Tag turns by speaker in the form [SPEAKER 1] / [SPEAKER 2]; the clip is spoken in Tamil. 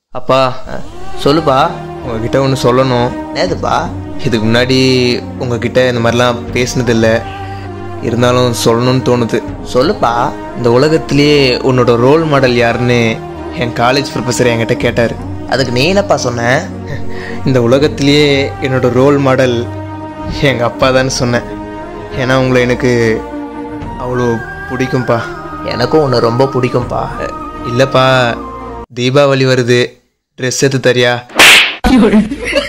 [SPEAKER 1] அப்பா
[SPEAKER 2] சொல்லுப்பா
[SPEAKER 1] உங்ககிட்ட ஒன்று சொல்லணும்
[SPEAKER 2] நேதுப்பா
[SPEAKER 1] இதுக்கு முன்னாடி உங்ககிட்ட இந்த மாதிரிலாம் பேசினதில்லை இருந்தாலும் சொல்லணும்னு தோணுது
[SPEAKER 2] சொல்லுப்பா
[SPEAKER 1] இந்த உலகத்திலேயே உன்னோட ரோல் மாடல் யாருன்னு என் காலேஜ் ப்ரொஃபஸர் என்கிட்ட கேட்டார்
[SPEAKER 2] அதுக்கு நீ என்னப்பா சொன்ன
[SPEAKER 1] இந்த உலகத்திலேயே என்னோட ரோல் மாடல் எங்கள் அப்பா தான் சொன்னேன் ஏன்னா உங்களை எனக்கு அவ்வளோ பிடிக்கும்ப்பா
[SPEAKER 2] எனக்கும் உன்னை ரொம்ப பிடிக்கும்ப்பா
[SPEAKER 1] இல்லைப்பா தீபாவளி வருது ட்ரெஸ் எடுத்து தரியா